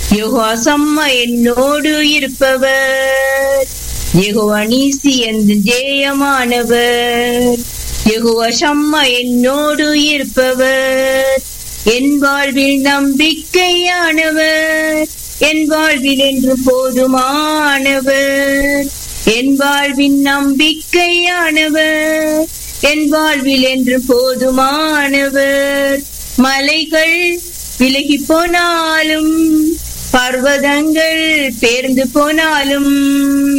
யெகோவா சம்மா என்னோடு இருப்பவர் யெகோவா நீசி என்று ஜெயமானவர் யெகோவா சம்மா என்னோடு இருப்பவர் என் வாழ்வில் நம்பிக்கையானவர் என் வாழ்வில் என்று போதுமானவர் என் வாழ்வின் நம்பிக்கையானவர் என் வாழ்வில் என்று போதுமானவர் மலைகள் விலகி போனாலும் பர்வதங்கள் பேர்ந்து போனாலும்